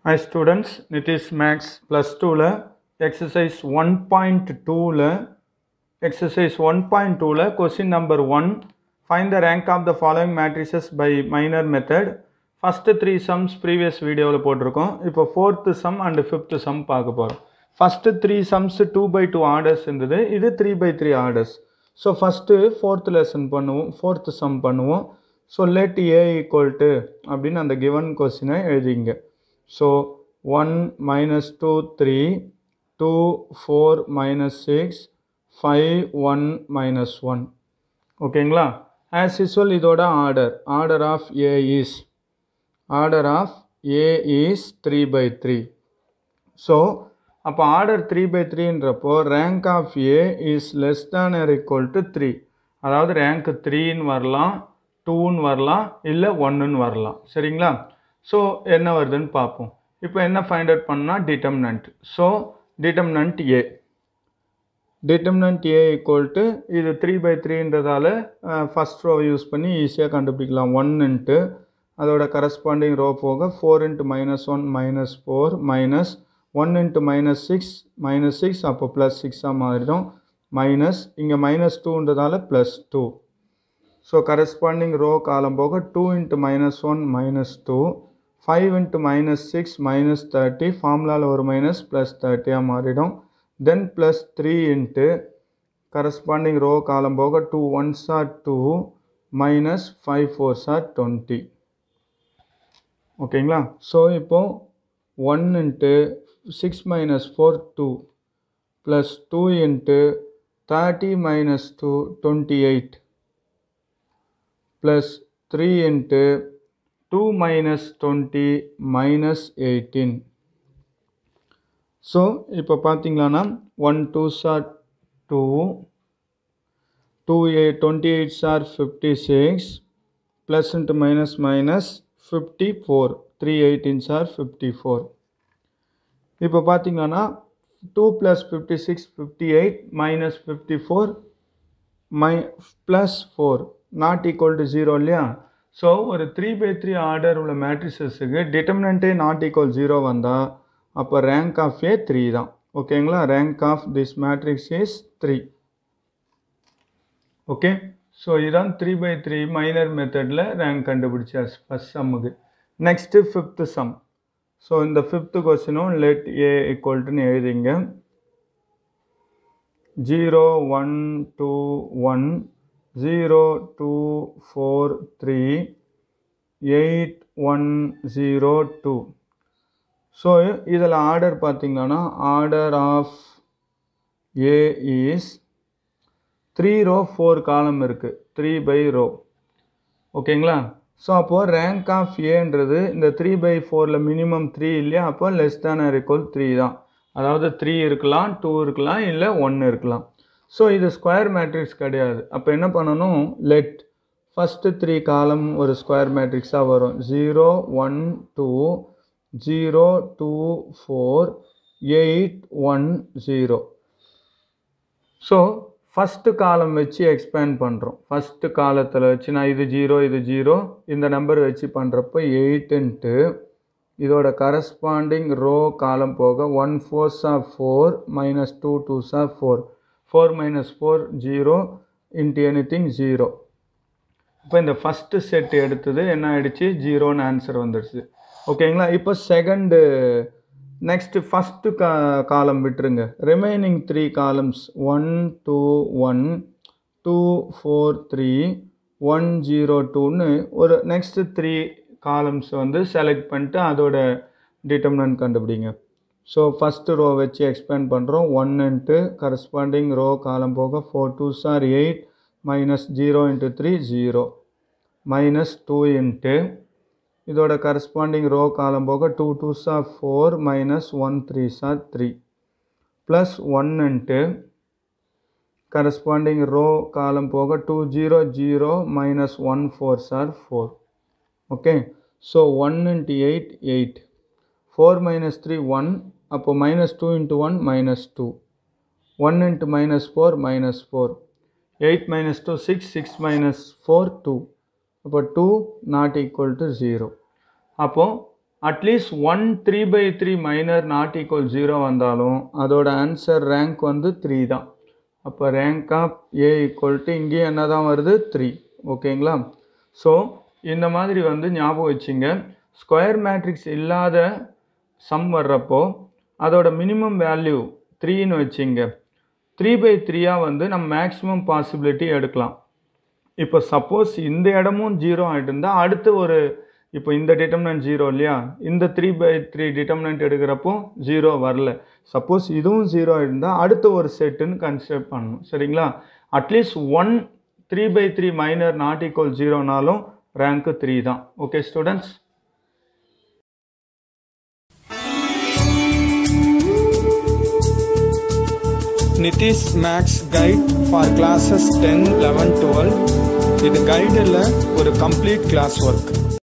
Hi students, Nitish Max plus 2ல exercise 1.2ல exercise 1.2ல question number 1 find the rank of the following matrices by minor method first three sums previous வீடியோவில் போட்டிருக்கோம் இப்போ fourth sum and fifth sum பார்க்க போகிறோம் first three sums 2 by 2 orders இருந்தது இது 3 by 3 orders so first fourth lesson பண்ணுவோம் fourth sum பண்ணுவோம் so let A equal to அப்படின்னு அந்த கிவன் கொஸ்டினை எழுதிங்க so one minus two three two four minus six five one minus one ஓகேங்களா as usual இதோட order order of A is order of A is three by three so அப்போ order three by த்ரீன்றப்போ rank of A is less than or equal to three அதாவது rank த்ரீன்னு வரலாம் டூன்னு வரலாம் இல்லை ஒன்றுன்னு வரலாம் சரிங்களா ஸோ என்ன வருதுன்னு பார்ப்போம் இப்போ என்ன ஃபைண்ட் அவுட் பண்ணால் determinant so determinant A determinant A equal to இது த்ரீ பை த்ரீன்றதால ஃபஸ்ட் ரோ யூஸ் பண்ணி ஈஸியாக கண்டுபிடிக்கலாம் ஒன்னுன்ட்டு அதோட கரஸ்பாண்டிங் ரோ போக four into minus one minus four minus one into minus six minus six அப்போ ப்ளஸ் சிக்ஸாக மாறிடும் மைனஸ் இங்கே மைனஸ் டூன்றதால plus two so corresponding row column போக two into minus one minus two five into minus six minus thirty ஃபார்முலாவில் ஒரு minus plus தேர்ட்டியாக மாறிடும் then plus three into corresponding row column போக two ones are two minus five fours are twenty ஓகேங்களா so இப்போது one into six minus four two plus two into thirty minus two twenty eight plus three into two minus twenty minus eighteen so இப்போ பார்த்தீங்களான்னா one two sir two two eight twenty eight sir fifty six plus into minus minus fifty four three eighteen sir fifty four இப்போ பார்த்தீங்கன்னா two plus fifty six fifty eight minus fifty four my plus four not equal to zero இல்லையா so ஒரு three by three order உள்ள மேட்ரிசஸுக்கு டிட்டர்மினண்ட்டே not equal zero வந்தால் அப்போ rank of A three தான் ஓகேங்களா rank of this matrix is three okay so இதுதான் த்ரீ பை த்ரீ மைனர் மெத்தடில் ரேங்க் கண்டுபிடிச்சா ஃபஸ்ட் சம்முக்கு நெக்ஸ்ட்டு ஃபிஃப்த்து சம் ஸோ இந்த ஃபிஃப்த்து கொஸ்டினும் லெட் ஏ ஈக்குவல்ட்டுன்னு எழுதிங்க zero one two one zero two four three eight one zero two so இதில் order பார்த்தீங்கன்னா order of A is three row four column இருக்குது three by row ஓகேங்களா so அப்போது rank of ஏன்றது இந்த three by ஃபோரில் minimum three இல்லையா அப்போ less than or equal three தான் அதாவது த்ரீ இருக்கலாம் டூ இருக்கலாம் இல்லை ஒன்று இருக்கலாம் ஸோ இது ஸ்கொயர் மேட்ரிக்ஸ் கிடையாது அப்போ என்ன பண்ணணும் லெட் ஃபஸ்ட்டு த்ரீ காலம் ஒரு ஸ்கொயர் மேட்ரிக்ஸாக வரும் zero one two zero two four eight one zero so first column வச்சு எக்ஸ்பேண்ட் பண்ணுறோம் ஃபஸ்ட்டு காலத்தில் வச்சு நான் இது ஜீரோ இது ஜீரோ இந்த நம்பர் வச்சு பண்ணுறப்போ எயிட்டுன்ட்டு இதோட கரஸ்பாண்டிங் ரோ காலம் போக one fours of four minus two twos of four four minus four zero into any thing zero இப்போ இந்த ஃபஸ்ட்டு செட் எடுத்தது என்ன ஆயிடுச்சு ஜீரோன்னு ஆன்சர் வந்துடுச்சு ஓகேங்களா இப்போ செகண்டு நெக்ஸ்ட்டு ஃபஸ்ட்டு கா காலம் விட்டுருங்க remaining three columns one two one two four three one zero டூன்னு ஒரு நெக்ஸ்ட்டு த்ரீ காலம்ஸ் வந்து செலக்ட் பண்ணிட்டு அதோட டிட்டர்மினன்ட் கண்டுபிடிங்க ஸோ ஃபஸ்ட்டு ரோ வச்சு எக்ஸ்பேண்ட் பண்ணுறோம் one into corresponding row column போக four two sir eight minus zero into three zero minus two into இதோட கரஸ்பாண்டிங் ரோ காலம் போக two two sir four minus one three sir three plus one into corresponding row column போக two zero zero minus one four sir four okay so one into eight eight four minus three one அப்போ minus two into one minus two one into minus four minus four eight minus two six six minus four two அப்போ two not equal to zero அப்போது at least one three by three minor not equal zero வந்தாலும் அதோட answer rank வந்து three தான் அப்போ rank of A equal to இங்கேயும் என்ன தான் வருது த்ரீ ஓகேங்களா ஸோ இந்த மாதிரி வந்து ஞாபகம் வச்சுங்க ஸ்கொயர் மேட்ரிக்ஸ் இல்லாத சம் வர்றப்போ அதோட மினிமம் வேல்யூ த்ரீன்னு வச்சுங்க த்ரீ பை த்ரீயாக வந்து நம்ம மேக்ஸிமம் பாசிபிலிட்டி எடுக்கலாம் இப்போ சப்போஸ் இந்த இடமும் ஜீரோ ஆகிட்டு இருந்தால் அடுத்து ஒரு இப்போ இந்த டிட்டர்மினன்ட் ஜீரோ இல்லையா இந்த three by three determinant எடுக்கிறப்போ zero வரல சப்போஸ் இதுவும் ஜீரோ இருந்தால் அடுத்த ஒரு செட்டுன்னு கன்சிடர் பண்ணணும் சரிங்களா at least one three by three minor not equal ஜீரோனாலும் rank three தான் okay students Nitish maths guide for classes ten eleven twelve இது கைடில் ஒரு கம்ப்ளீட் கிளாஸ் ஒர்க்